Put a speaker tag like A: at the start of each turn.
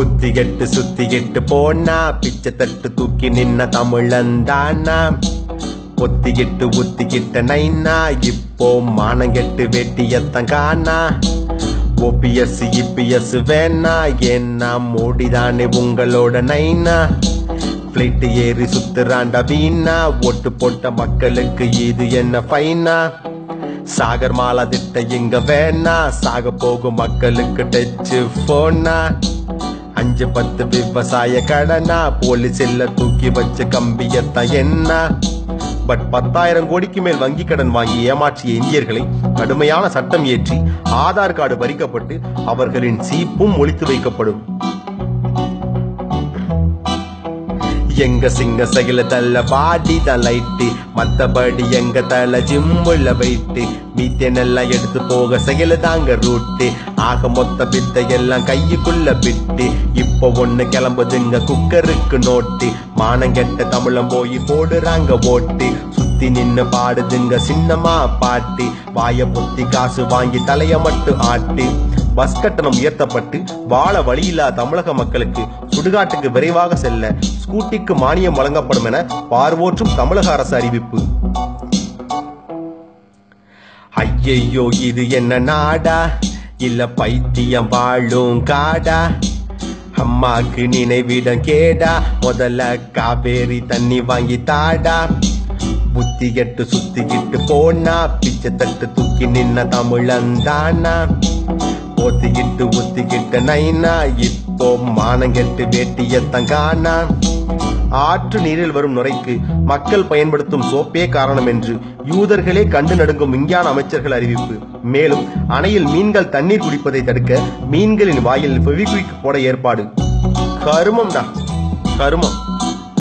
A: புத்தி கெட்டு சுத்தி கெட்டு போனா பிச்சை தட்டு தூக்கி நின்ன தமிழந்தானா பொத்திக்கிட்டு உத்திக்கிட்ட நைனா இப்போ மானங்கெட்டு வெட்டியத்தான் காணா ஓபிஎஸ் இபிஎஸ் வேணா ஏன்னா மோடிதானே உங்களோட நைனா பிளைட் ஏறி சுத்துறாண்டா வீணா ஓட்டு போட்ட மக்களுக்கு இது என்ன ஃபைனா சாகர் மாலா திட்ட இங்க வேணா சாக போகும் மக்களுக்கு டச்சு போனா அஞ்சு பத்து விவசாய கடனா போலீஸ் இல்ல தூக்கி வச்ச கம்பியத்தான் என்ன பட் பத்தாயிரம் கோடிக்கு மேல் வங்கி கடன் வாங்கி ஏமாற்றிய இந்தியர்களை கடுமையான சட்டம் இயற்றி ஆதார் கார்டு பறிக்கப்பட்டு அவர்களின் சீப்பும் ஒழித்து வைக்கப்படும் எங்க சிங்க சகில தள்ள பாடி தான் லைட்டு மத்தபடி எங்க தல ஜிம்முள்ள வெயிட்டு மீத்தேன் எல்லாம் எடுத்து போக சகில தாங்க ரூட்டு ஆக மொத்த பித்த எல்லாம் கையுக்குள்ள பிட்டு இப்போ ஒண்ணு கிளம்புதுங்க குக்கருக்கு நோட்டு மானங்கெட்ட தமிழம் போய் போடுறாங்க ஓட்டு சுத்தி நின்னு பாடுதுங்க சின்னமா பாட்டு வாய பொத்தி காசு வாங்கி தலைய மட்டும் ஆட்டு பஸ் கட்டணம் உயர்த்தப்பட்டு வாழ வழியில்லா தமிழக மக்களுக்கு சுடுகாட்டுக்கு விரைவாக செல்ல ஸ்கூட்டிக்கு மானியம் வழங்கப்படும் என பார்வோற்றும் தமிழக அரசு அறிவிப்பு ஐயையோ இது என்ன நாடா இல்ல பைத்தியம் வாழும் காடா அம்மாக்கு நினைவிடம் கேடா முதல்ல காவேரி தண்ணி வாங்கி தாடா புத்தி கெட்டு சுத்திக்கிட்டு போனா பிச்சை தட்டு தூக்கி நின்ன தமிழந்தானா போத்திக்கிட்டு ஊத்திக்கிட்ட நைனா இப்போ மானங்கெட்டு வேட்டியத்தான் காணா ஆற்று நீரில் வரும் நுரைக்கு மக்கள் பயன்படுத்தும் சோப்பே காரணம் என்று யூதர்களே கண்டு நடுங்கும் விஞ்ஞான அமைச்சர்கள் அறிவிப்பு மேலும் அணையில் மீன்கள் தண்ணீர் குடிப்பதை தடுக்க மீன்களின் வாயில் ஃபெவிக்விக் போட ஏற்பாடு கருமம்டா கருமம்